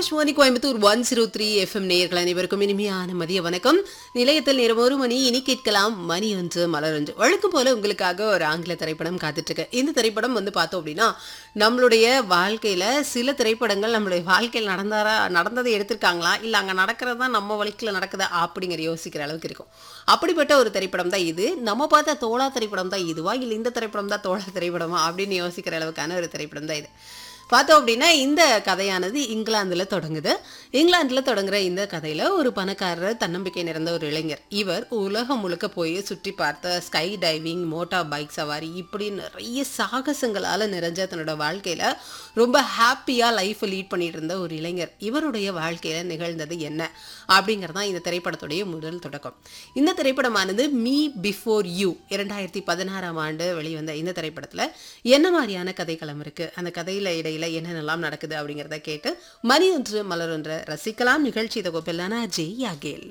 Akashvani Coimbatore one zero three FM நேயர்கள் அனைவருக்கும் இனிமையான மதிய வணக்கம் நிலையத்தில் நேரம் ஒரு மணி இனி கேட்கலாம் மணி ஒன்று மலர் ஒன்று வழக்கம் போல உங்களுக்காக ஒரு ஆங்கில திரைப்படம் காத்துட்டு இருக்கு இந்த திரைப்படம் வந்து பார்த்தோம் அப்படின்னா நம்மளுடைய வாழ்க்கையில சில திரைப்படங்கள் நம்மளுடைய வாழ்க்கையில் நடந்தாரா நடந்ததை எடுத்திருக்காங்களா இல்லை அங்கே நடக்கிறது தான் நம்ம வாழ்க்கையில் நடக்குதா அப்படிங்கிற யோசிக்கிற அளவுக்கு இருக்கும் அப்படிப்பட்ட ஒரு திரைப்படம் தான் இது நம்ம பார்த்த தோழா திரைப்படம் தான் இதுவா இல்லை இந்த திரைப்படம் தான் தோழா திரைப்படமா அப்படின்னு யோசிக்கிற அளவுக்கான ஒரு திரைப்படம் தான் இது பார்த்தோம் அப்படின்னா இந்த கதையானது இங்கிலாந்துல தொடங்குது இங்கிலாந்துல தொடங்குற இந்த கதையில ஒரு பணக்காரர் தன்னம்பிக்கை நிறைந்த ஒரு இளைஞர் இவர் உலகம் முழுக்க போய் சுற்றி பார்த்த ஸ்கை டைவிங் மோட்டார் பைக் சவாரி இப்படி நிறைய சாகசங்களால நிறைஞ்ச தன்னோட வாழ்க்கையில ரொம்ப ஹாப்பியா லைஃப் லீட் பண்ணிட்டு இருந்த ஒரு இளைஞர் இவருடைய வாழ்க்கையில நிகழ்ந்தது என்ன அப்படிங்கிறது தான் இந்த திரைப்படத்துடைய முதல் தொடக்கம் இந்த திரைப்படமானது மீ பிஃபோர் யூ இரண்டாயிரத்தி பதினாறாம் ஆண்டு வெளிவந்த இந்த திரைப்படத்துல என்ன மாதிரியான கதைக்களம் இருக்கு அந்த கதையில இடையில என்னென்னலாம் நடக்குது அப்படிங்கிறத கேட்டு மணி ஒன்று மலர் ஒன்று ரசிக்கலாம் நிகழ்ச்சி தொகுப்பிலான ஜெய் யாகேல்